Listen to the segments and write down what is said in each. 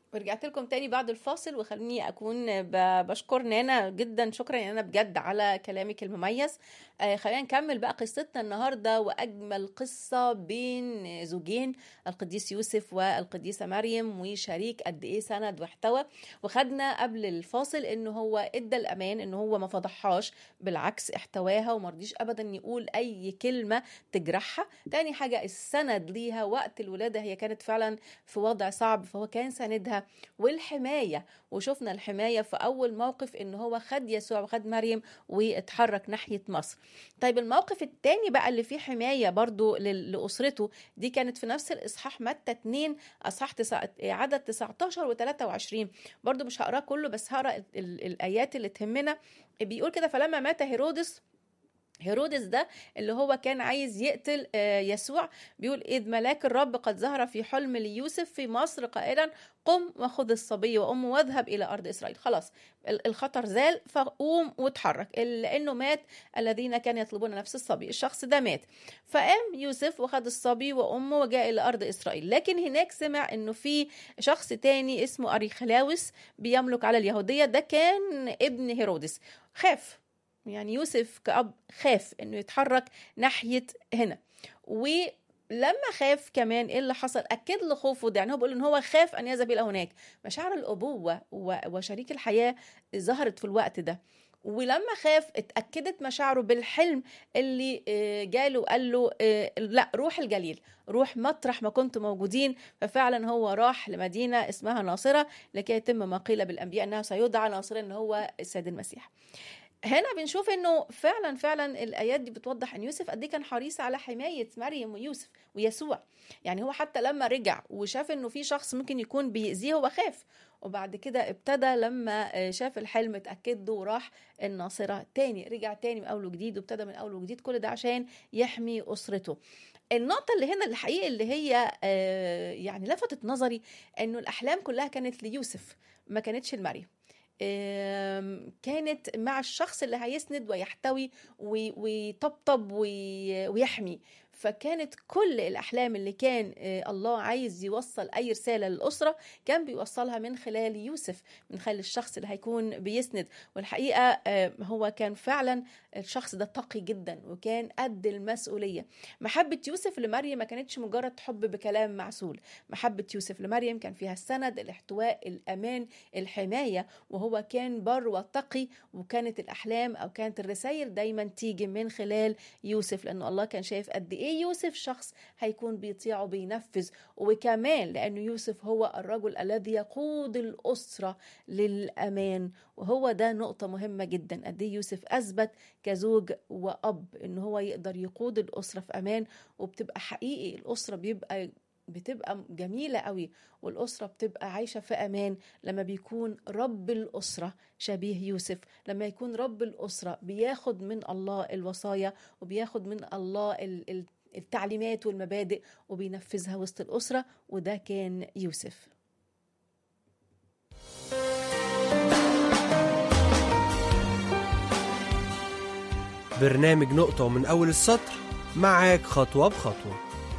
ورجعت لكم تاني بعد الفاصل وخليني اكون ب- بشكر نانا جدا شكرا يا نانا بجد على كلامك المميز آه خلينا نكمل بقى قصتنا النهارده واجمل قصه بين زوجين القديس يوسف والقديسه مريم وشريك قد ايه سند واحتوى وخدنا قبل الفاصل ان هو ادى الامان ان هو ما فضحهاش بالعكس احتواها وما رضيش ابدا يقول اي كلمه تجرحها تاني حاجه السند ليها وقت الولاده هي كانت فعلا في وضع صعب فهو كان ساندها والحمايه وشفنا الحمايه في اول موقف ان هو خد يسوع وخد مريم واتحرك ناحيه مصر طيب الموقف التاني بقى اللي فيه حمايه برضو لل- لاسرته دي كانت في نفس الاصحاح متى 2 اصحاح تسع... عدد 19 و23 برضو مش هقراه كله بس هقرا ال- ال- الايات اللي تهمنا بيقول كده فلما مات هيرودس هيرودس ده اللي هو كان عايز يقتل آه، يسوع بيقول إذ ملاك الرب قد ظهر في حلم ليوسف في مصر قائلا قم وخذ الصبي وأمه واذهب إلى أرض إسرائيل خلاص ال- الخطر زال فقوم واتحرك لأنه مات الذين كانوا يطلبون نفس الصبي الشخص ده مات فقام يوسف وخد الصبي وأمه وجاء إلى أرض إسرائيل لكن هناك سمع إنه في شخص تاني اسمه أريخلاوس بيملك على اليهودية ده كان ابن هيرودس خاف يعني يوسف كأب خاف انه يتحرك ناحية هنا ولما خاف كمان ايه اللي حصل اكد له خوفه ده يعني هو بيقول ان هو خاف ان يذهب الى هناك مشاعر الابوه و- وشريك الحياه ظهرت في الوقت ده ولما خاف اتاكدت مشاعره بالحلم اللي آه، جاله قال له آه، لا روح الجليل روح مطرح ما كنتم موجودين ففعلا هو راح لمدينه اسمها ناصره لكي يتم ما قيل بالانبياء انه سيدعى ناصرا ان هو السيد المسيح هنا بنشوف انه فعلا فعلا الايات دي بتوضح ان يوسف قد إيه كان حريص على حمايه مريم ويوسف ويسوع يعني هو حتى لما رجع وشاف انه في شخص ممكن يكون بيأذيه هو خاف وبعد كده ابتدى لما آه، شاف الحلم اتأكد له وراح الناصرة تاني رجع تاني من أول وجديد وابتدى من أول وجديد كل ده عشان يحمي أسرته النقطة اللي هنا الحقيقة اللي هي آه، يعني لفتت نظري انه الأحلام كلها كانت ليوسف ما كانتش لمريم آم، كانت مع الشخص اللي هيسند ويحتوي وي- ويطبطب وي- ويحمي فكانت كل الأحلام اللي كان آه، الله عايز يوصل أي رسالة للأسرة كان بيوصلها من خلال يوسف من خلال الشخص اللي هيكون بيسند والحقيقة آه، هو كان فعلا الشخص ده تقي جدا وكان قد المسؤولية محبة يوسف لمريم ما كانتش مجرد حب بكلام معسول محبة يوسف لمريم كان فيها السند الاحتواء الأمان الحماية وهو كان بر وتقي وكانت الأحلام أو كانت الرسائل دايما تيجي من خلال يوسف لأنه الله كان شايف قد إيه يوسف شخص هيكون بيطيع وبينفذ وكمان لأنه يوسف هو الرجل الذي يقود الأسرة للأمان وهو ده نقطة مهمة جدا قد إيه يوسف أثبت كزوج وأب إن هو يقدر يقود الأسرة في أمان وبتبقى حقيقي الأسرة بيبقى بتبقى جميلة قوي والأسرة بتبقى عايشة في أمان لما بيكون رب الأسرة شبيه يوسف لما يكون رب الأسرة بياخد من الله الوصايا وبياخد من الله ال- ال- التعليمات والمبادئ وبينفذها وسط الأسرة وده كان يوسف برنامج نقطة ومن أول السطر معاك خطوة بخطوة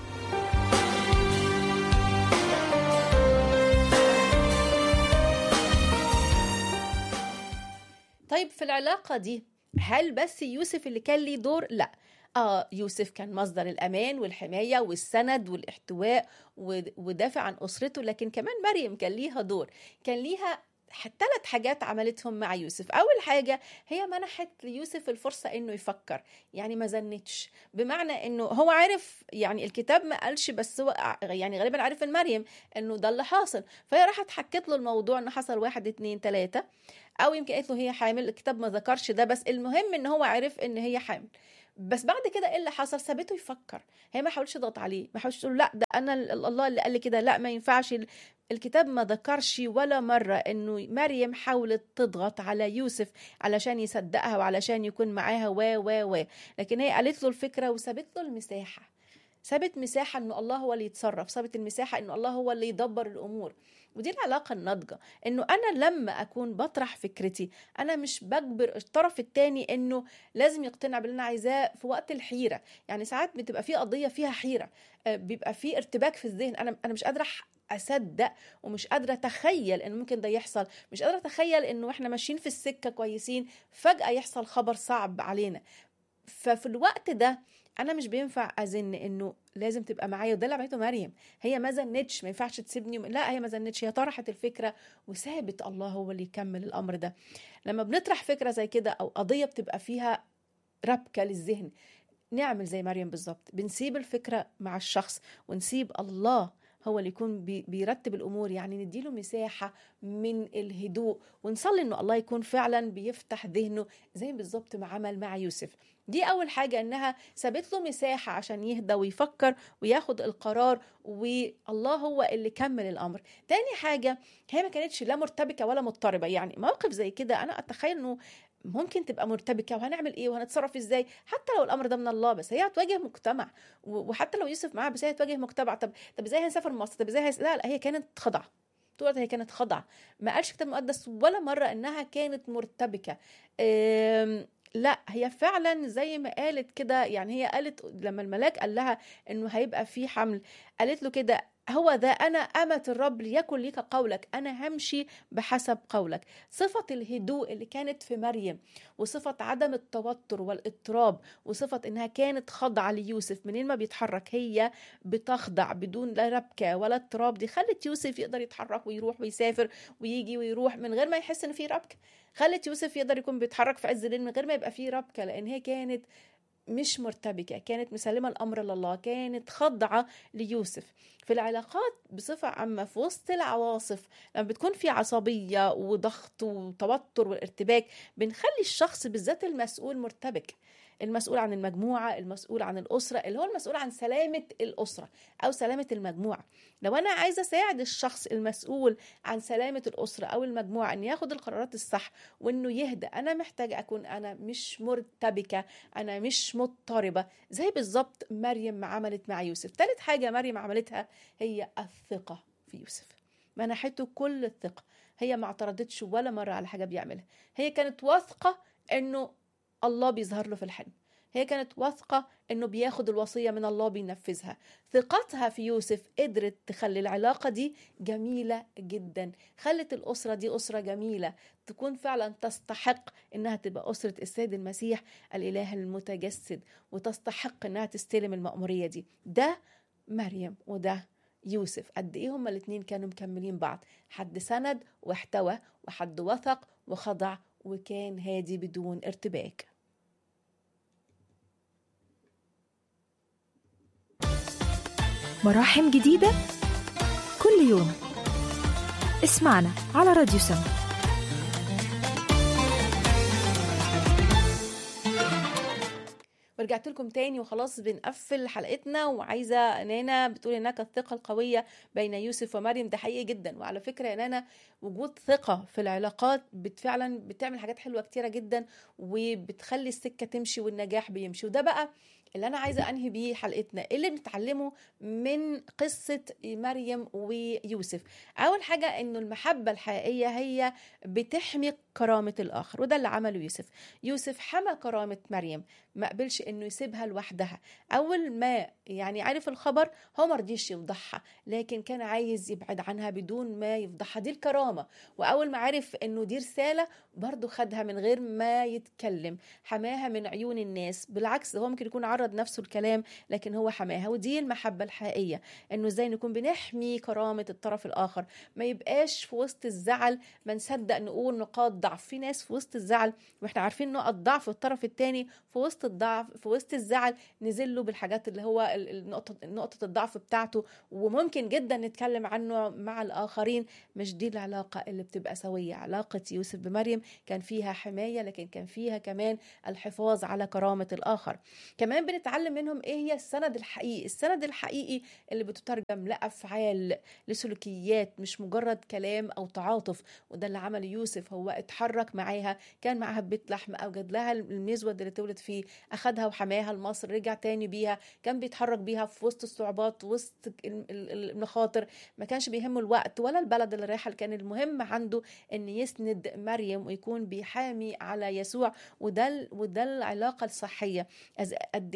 طيب في العلاقة دي هل بس يوسف اللي كان ليه دور؟ لا آه يوسف كان مصدر الأمان والحماية والسند والاحتواء ود- ودافع عن أسرته لكن كمان مريم كان ليها دور كان ليها ثلاث حاجات عملتهم مع يوسف أول حاجة هي منحت ليوسف الفرصة إنه يفكر يعني ما زنتش بمعنى إنه هو عارف يعني الكتاب ما قالش بس هو ع- يعني غالبا عارف من مريم إنه ده اللي حاصل فهي راحت حكت له الموضوع إنه حصل واحد اتنين تلاتة او يمكن قالت له هي حامل الكتاب ما ذكرش ده بس المهم ان هو عرف ان هي حامل بس بعد كده ايه اللي حصل سابته يفكر هي ما حاولش تضغط عليه ما حاولش تقول لا ده انا ال- الله اللي قال لي كده لا ما ينفعش ال- الكتاب ما ذكرش ولا مرة انه مريم حاولت تضغط على يوسف علشان يصدقها وعلشان يكون معاها و و و لكن هي قالت له الفكرة وسابت له المساحة سابت مساحة انه الله هو اللي يتصرف سابت المساحة انه الله هو اللي يدبر الامور ودي العلاقة الناضجة انه انا لما اكون بطرح فكرتي انا مش بجبر الطرف التاني انه لازم يقتنع باللي انا عايزاه في وقت الحيرة يعني ساعات بتبقى في قضية فيها حيرة آه، بيبقى في ارتباك في الذهن انا انا مش قادرة أح- اصدق ومش قادره اتخيل ان ممكن ده يحصل مش قادره اتخيل انه احنا ماشيين في السكه كويسين فجاه يحصل خبر صعب علينا ففي الوقت ده انا مش بينفع ازن انه لازم تبقى معايا وده اللي عملته مريم هي ما زنتش ما ينفعش تسيبني لا هي ما زنتش هي طرحت الفكره وسابت الله هو اللي يكمل الامر ده لما بنطرح فكره زي كده او قضيه بتبقى فيها ربكه للذهن نعمل زي مريم بالظبط بنسيب الفكره مع الشخص ونسيب الله هو اللي يكون بيرتب الامور يعني نديله مساحه من الهدوء ونصلي انه الله يكون فعلا بيفتح ذهنه زي بالظبط ما عمل مع يوسف دي اول حاجه انها سابت له مساحه عشان يهدى ويفكر وياخد القرار والله هو اللي كمل الامر تاني حاجه هي ما كانتش لا مرتبكه ولا مضطربه يعني موقف زي كده انا اتخيل انه ممكن تبقى مرتبكه وهنعمل ايه وهنتصرف ازاي حتى لو الامر ده من الله بس هي هتواجه مجتمع وحتى لو يوسف معاها بس هي هتواجه مجتمع طب طب ازاي هنسافر مصر طب ازاي هيس... لا لا هي كانت خضعه طول هي كانت خضعه ما قالش الكتاب المقدس ولا مره انها كانت مرتبكه أم... لا هي فعلا زي ما قالت كده يعني هي قالت لما الملاك قال لها انه هيبقى في حمل قالت له كده هو ذا أنا أمة الرب ليكن ليك قولك أنا همشي بحسب قولك صفة الهدوء اللي كانت في مريم وصفة عدم التوتر والاضطراب وصفة إنها كانت خاضعة ليوسف منين ما بيتحرك هي بتخضع بدون لا ربكة ولا اضطراب دي خلت يوسف يقدر يتحرك ويروح ويسافر ويجي ويروح من غير ما يحس إن في ربكة خلت يوسف يقدر يكون بيتحرك في عز الليل من غير ما يبقى فيه ربكة لأن هي كانت مش مرتبكة كانت مسلمة الأمر لله كانت خاضعة ليوسف في العلاقات بصفة عامة في وسط العواصف لما بتكون في عصبية وضغط وتوتر والارتباك بنخلي الشخص بالذات المسؤول مرتبك المسؤول عن المجموعة المسؤول عن الأسرة اللي هو المسؤول عن سلامة الأسرة أو سلامة المجموعة لو أنا عايزة أساعد الشخص المسؤول عن سلامة الأسرة أو المجموعة أن ياخد القرارات الصح وأنه يهدى أنا محتاجة أكون أنا مش مرتبكة أنا مش مضطربة زي بالظبط مريم عملت مع يوسف ثالث حاجة مريم عملتها هي الثقة في يوسف منحته كل الثقة هي ما اعترضتش ولا مرة على حاجة بيعملها هي كانت واثقة أنه الله بيظهر له في الحلم هي كانت واثقة انه بياخد الوصية من الله بينفذها ثقتها في يوسف قدرت تخلي العلاقة دي جميلة جدا خلت الأسرة دي أسرة جميلة تكون فعلا تستحق انها تبقى أسرة السيد المسيح الإله المتجسد وتستحق انها تستلم المأمورية دي ده مريم وده يوسف قد ايه هما الاتنين كانوا مكملين بعض حد سند واحتوى وحد وثق وخضع وكان هادي بدون ارتباك مراحم جديدة كل يوم اسمعنا على راديو سما ورجعت لكم تاني وخلاص بنقفل حلقتنا وعايزه نانا بتقول انها كانت الثقه القويه بين يوسف ومريم ده حقيقي جدا وعلى فكره يا نانا وجود ثقه في العلاقات بت فعلا بتعمل حاجات حلوه كتيره جدا وبتخلي السكه تمشي والنجاح بيمشي وده بقى اللي انا عايزه انهي بيه حلقتنا اللي بنتعلمه من قصه مريم ويوسف اول حاجه انه المحبه الحقيقيه هي بتحمي كرامه الاخر وده اللي عمله يوسف يوسف حمى كرامه مريم ما قبلش انه يسيبها لوحدها اول ما يعني عرف الخبر هو ما رضيش يفضحها لكن كان عايز يبعد عنها بدون ما يفضحها دي الكرامه واول ما عرف انه دي رساله برضه خدها من غير ما يتكلم حماها من عيون الناس بالعكس هو ممكن يكون عرض نفسه الكلام لكن هو حماها ودي المحبه الحقيقيه انه ازاي نكون بنحمي كرامه الطرف الاخر ما يبقاش في وسط الزعل ما نصدق نقول نقاط ضعف في ناس في وسط الزعل واحنا عارفين نقط ضعف الطرف الثاني في وسط الضعف في وسط الزعل نزل له بالحاجات اللي هو النقطه نقطه الضعف بتاعته وممكن جدا نتكلم عنه مع الاخرين مش دي العلاقه اللي بتبقى سويه علاقه يوسف بمريم كان فيها حمايه لكن كان فيها كمان الحفاظ على كرامه الاخر كمان بنتعلم منهم ايه هي السند الحقيقي السند الحقيقي اللي بتترجم لافعال لسلوكيات مش مجرد كلام او تعاطف وده اللي عمل يوسف هو اتحرك معاها كان معاها بيت لحم اوجد لها المزود اللي تولد فيه اخدها وحماها لمصر رجع تاني بيها كان بيتحرك بيها في وسط الصعوبات وسط المخاطر ما كانش بيهمه الوقت ولا البلد اللي رايحه كان المهم عنده ان يسند مريم ويكون بيحامي على يسوع وده وده العلاقه الصحيه قد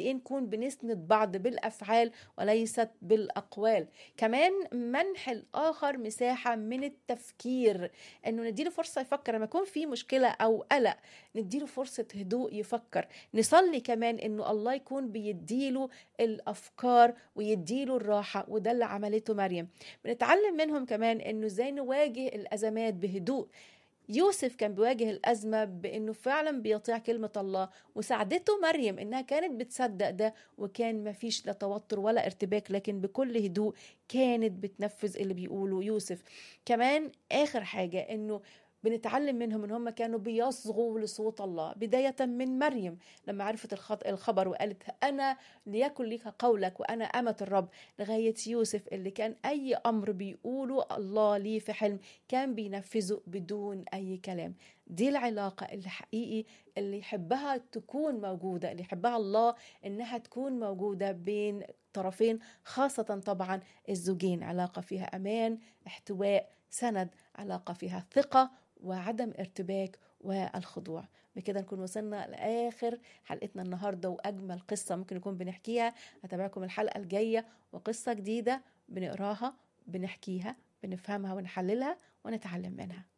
ايه نكون بنسند بعض بالافعال وليست بالاقوال كمان منح الاخر مساحه من التفكير انه نديله فرصه يفكر لما يكون في مشكله او قلق نديله فرصه هدوء يفكر نصلي كمان انه الله يكون بيديله الافكار ويديله الراحه وده اللي عملته مريم بنتعلم منهم كمان انه ازاي نواجه الازمات بهدوء يوسف كان بيواجه الأزمة بأنه فعلا بيطيع كلمة الله وساعدته مريم إنها كانت بتصدق ده وكان ما فيش لا توتر ولا ارتباك لكن بكل هدوء كانت بتنفذ اللي بيقوله يوسف كمان آخر حاجة إنه بنتعلم منهم ان هم كانوا بيصغوا لصوت الله بداية من مريم لما عرفت الخبر وقالت انا ليكن لك قولك وانا امة الرب لغاية يوسف اللي كان اي امر بيقوله الله ليه في حلم كان بينفذه بدون اي كلام دي العلاقة اللي حقيقي اللي يحبها تكون موجودة اللي يحبها الله انها تكون موجودة بين طرفين خاصة طبعا الزوجين علاقة فيها امان احتواء سند علاقة فيها ثقة وعدم ارتباك والخضوع بكده نكون وصلنا لاخر حلقتنا النهارده واجمل قصه ممكن نكون بنحكيها هتابعكم الحلقه الجايه وقصه جديده بنقراها بنحكيها بنفهمها ونحللها ونتعلم منها